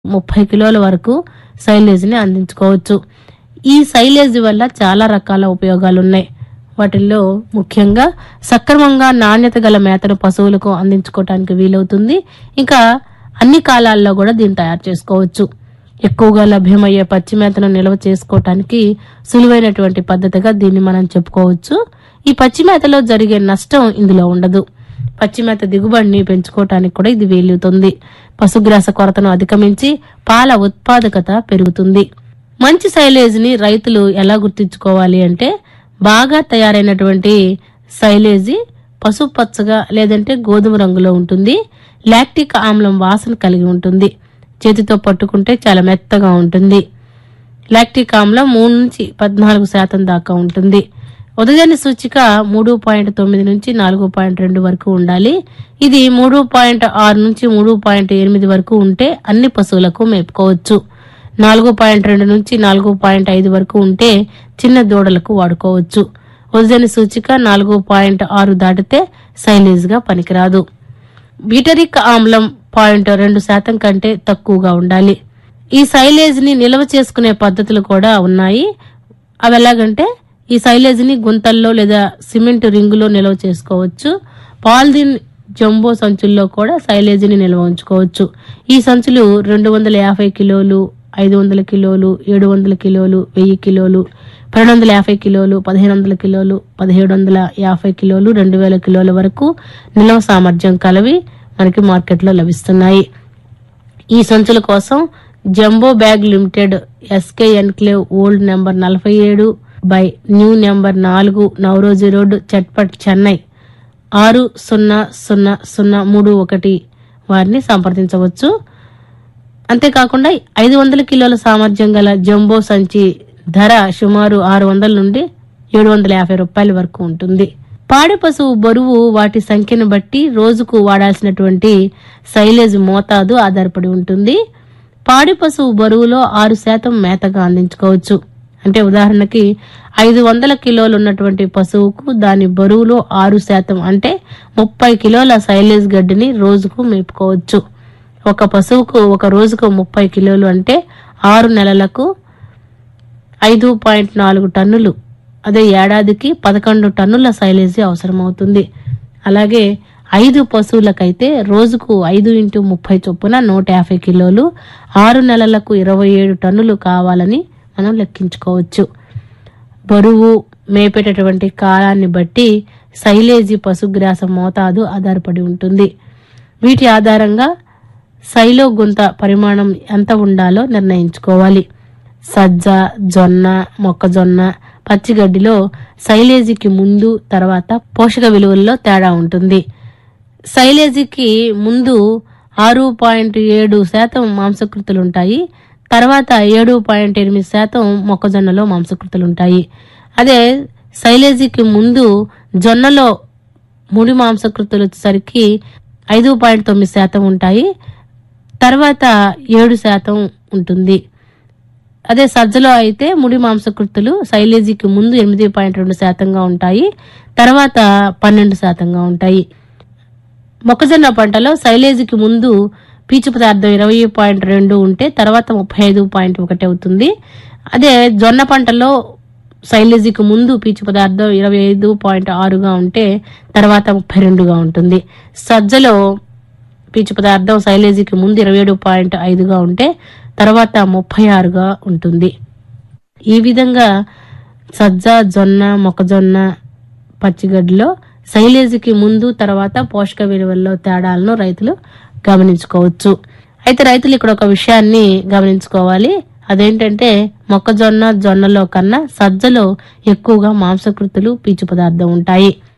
ముప్పై కిలోల వరకు సైలేజ్ ని అందించుకోవచ్చు ఈ సైలేజ్ వల్ల చాలా రకాల ఉపయోగాలున్నాయి వాటిల్లో ముఖ్యంగా సక్రమంగా నాణ్యత గల మేతను పశువులకు అందించుకోవటానికి వీలవుతుంది ఇంకా అన్ని కాలాల్లో కూడా దీన్ని తయారు చేసుకోవచ్చు ఎక్కువగా లభ్యమయ్యే పచ్చి మేతను నిల్వ చేసుకోవటానికి సులువైనటువంటి పద్ధతిగా దీన్ని మనం చెప్పుకోవచ్చు ఈ పచ్చి మేతలో జరిగే నష్టం ఇందులో ఉండదు పచ్చి మేత దిగుబడిని పెంచుకోవటానికి కూడా ఇది వీలుతుంది పశుగ్రాస కొరతను అధిగమించి పాల ఉత్పాదకత పెరుగుతుంది మంచి సైలేజ్ ని రైతులు ఎలా గుర్తించుకోవాలి అంటే బాగా తయారైనటువంటి సైలేజీ పసుపు పచ్చగా లేదంటే గోధుమ రంగులో ఉంటుంది లాక్టిక్ ఆమ్లం వాసన కలిగి ఉంటుంది చేతితో పట్టుకుంటే చాలా మెత్తగా ఉంటుంది లాక్టిక్ ఆమ్లం మూడు నుంచి పద్నాలుగు శాతం దాకా ఉంటుంది ఉదజని సూచిక మూడు పాయింట్ తొమ్మిది నుంచి నాలుగు పాయింట్ రెండు వరకు ఉండాలి ఇది మూడు పాయింట్ ఆరు నుంచి మూడు పాయింట్ ఎనిమిది వరకు ఉంటే అన్ని పశువులకు మేపుకోవచ్చు నాలుగు పాయింట్ రెండు నుంచి నాలుగు పాయింట్ ఐదు వరకు ఉంటే చిన్న దూడలకు వాడుకోవచ్చు ఉదజని సూచిక నాలుగు పాయింట్ ఆరు దాటితే సైలేజ్ గా పనికిరాదు బీటరిక్ ఆమ్లం పాయింట్ రెండు శాతం కంటే తక్కువగా ఉండాలి ఈ సైలేజ్ ని నిల్వ చేసుకునే పద్ధతులు కూడా ఉన్నాయి అవి ఎలాగంటే ఈ సైలేజ్ ని గుంతల్లో లేదా సిమెంట్ రింగులో నిల్వ చేసుకోవచ్చు పాలిథిన్ జంబో సంచుల్లో కూడా సైలేజ్ ని నిల్వ ఉంచుకోవచ్చు ఈ సంచులు రెండు వందల యాభై కిలోలు ఐదు వందల కిలోలు ఏడు వందల కిలోలు వెయ్యి కిలోలు పన్నెండు వందల యాభై కిలోలు పదిహేను వందల కిలోలు పదిహేడు వందల యాభై కిలోలు రెండు వేల కిలోల వరకు నిల్వ సామర్థ్యం కలవి మనకి మార్కెట్లో లభిస్తున్నాయి ఈ సంచుల కోసం jumbo bag limited SK enclave old number నలభై ఏడు బై న్యూ నెంబర్ నాలుగు నవరోజీ రోడ్ చట్పట్ చెన్నై ఆరు సున్నా సున్నా సున్నా మూడు ఒకటి వారిని సంప్రదించవచ్చు అంతేకాకుండా ఐదు వందల కిలోల సామర్థ్యం గల జంబో సంచి ధర సుమారు ఆరు వందల నుండి ఏడు వందల యాభై రూపాయల వరకు ఉంటుంది పాడి పశువు బరువు వాటి సంఖ్యను బట్టి రోజుకు వాడాల్సినటువంటి సైలేజ్ మోతాదు ఆధారపడి ఉంటుంది పాడి పశువు బరువులో ఆరు శాతం మేతగా అందించుకోవచ్చు అంటే ఉదాహరణకి ఐదు వందల కిలోలు ఉన్నటువంటి పశువుకు దాని బరువులో ఆరు శాతం అంటే ముప్పై కిలోల సైలేజ్ గడ్డిని రోజుకు మేపుకోవచ్చు ఒక పశువుకు ఒక రోజుకు ముప్పై కిలోలు అంటే ఆరు నెలలకు ఐదు పాయింట్ నాలుగు టన్నులు అదే ఏడాదికి పదకొండు టన్నుల సైలేజీ అవసరమవుతుంది అలాగే ఐదు పశువులకైతే రోజుకు ఐదు ఇంటూ ముప్పై చొప్పున నూట యాభై కిలోలు ఆరు నెలలకు ఇరవై ఏడు టన్నులు కావాలని మనం లెక్కించుకోవచ్చు బరువు మేపేటటువంటి కాలాన్ని బట్టి సైలేజీ పశుగ్రాస మోతాదు ఆధారపడి ఉంటుంది వీటి ఆధారంగా సైలో గుంత పరిమాణం ఎంత ఉండాలో నిర్ణయించుకోవాలి సజ్జ జొన్న మొక్కజొన్న పచ్చిగడ్డిలో సైలేజీకి ముందు తర్వాత పోషక విలువల్లో తేడా ఉంటుంది సైలేజీకి ముందు ఆరు పాయింట్ ఏడు శాతం మాంసకృతులు ఉంటాయి తర్వాత ఏడు పాయింట్ ఎనిమిది శాతం మొక్కజొన్నలో మాంసకృతులు ఉంటాయి అదే సైలేజీకి ముందు జొన్నలో ముడి మాంసకృతులు వచ్చేసరికి ఐదు పాయింట్ తొమ్మిది శాతం ఉంటాయి తర్వాత ఏడు శాతం ఉంటుంది అదే సజ్జలో అయితే ముడి మాంసకృతులు శైలేజీకి ముందు ఎనిమిది పాయింట్ రెండు శాతంగా ఉంటాయి తర్వాత పన్నెండు శాతంగా ఉంటాయి మొక్కజొన్న పంటలో శైలేజీకి ముందు పీచు పదార్థం ఇరవై పాయింట్ రెండు ఉంటే తర్వాత ముప్పై ఐదు పాయింట్ ఒకటి అవుతుంది అదే జొన్న పంటలో శైలేజీకి ముందు పీచు పదార్థం ఇరవై ఐదు పాయింట్ ఆరుగా ఉంటే తర్వాత ముప్పై రెండుగా ఉంటుంది సజ్జలో పీచు పదార్థం శైలేజీకి ముందు ఇరవై ఏడు పాయింట్ ఐదుగా ఉంటే తర్వాత ముప్పై ఆరుగా ఉంటుంది ఈ విధంగా సజ్జ జొన్న మొక్కజొన్న పచ్చిగడ్డిలో శైలేజీకి ముందు తర్వాత పోషక విలువల్లో తేడాలను రైతులు గమనించుకోవచ్చు అయితే రైతులు ఇక్కడ ఒక విషయాన్ని గమనించుకోవాలి అదేంటంటే మొక్కజొన్న జొన్నలో కన్నా సజ్జలో ఎక్కువగా మాంసకృతులు పీచు పదార్థం ఉంటాయి